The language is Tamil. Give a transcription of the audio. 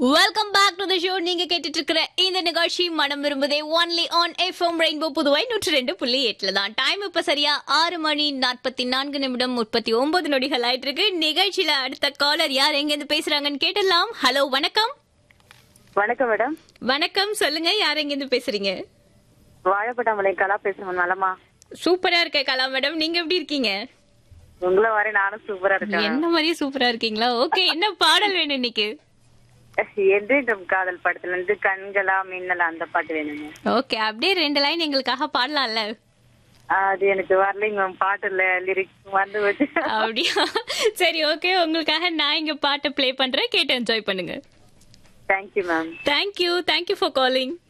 welcome back to the show நீங்க கேட்டுட்டு இருக்கிற இந்த நிகழ்ச்சி மனம் விரும்புதே only on FM rainbow Puduvai நூற்றி ரெண்டு புள்ளி எட்டுல தான் டைம் இப்ப சரியா ஆறு மணி நாற்பத்தி நான்கு நிமிடம் முப்பத்தி ஒன்பது நொடிகள் ஆயிட்டு இருக்கு நிகழ்ச்சியில அடுத்த காலர் யார் எங்க இருந்து பேசுறாங்கன்னு கேட்டலாம் ஹலோ வணக்கம் வணக்கம் மேடம் வணக்கம் சொல்லுங்க யார் எங்க இருந்து பேசுறீங்க வாழைப்பட்டாமலை கலா பேசுறேன் நலமா சூப்பரா இருக்க கலா மேடம் நீங்க எப்படி இருக்கீங்க உங்களை வரை நானும் சூப்பரா இருக்கேன் என்ன மாதிரியே சூப்பரா இருக்கீங்களா ஓகே என்ன பாடல் வேணும் இன்னைக்கு என்றும் காதல் படத்துல இருந்து கண்களா மின்னலா அந்த பாட்டு வேணுங்க ஓகே அப்படியே ரெண்டு லைன் எங்களுக்காக பாடலாம்ல அது எனக்கு வரலைங்க மேம் பாட்டுல லிரிக்ஸ் வந்து வச்சு அப்படியா சரி ஓகே உங்களுக்காக நான் இங்க பாட்டை ப்ளே பண்றேன் கேட்டு என்ஜாய் பண்ணுங்க thank you ma'am thank you thank you for calling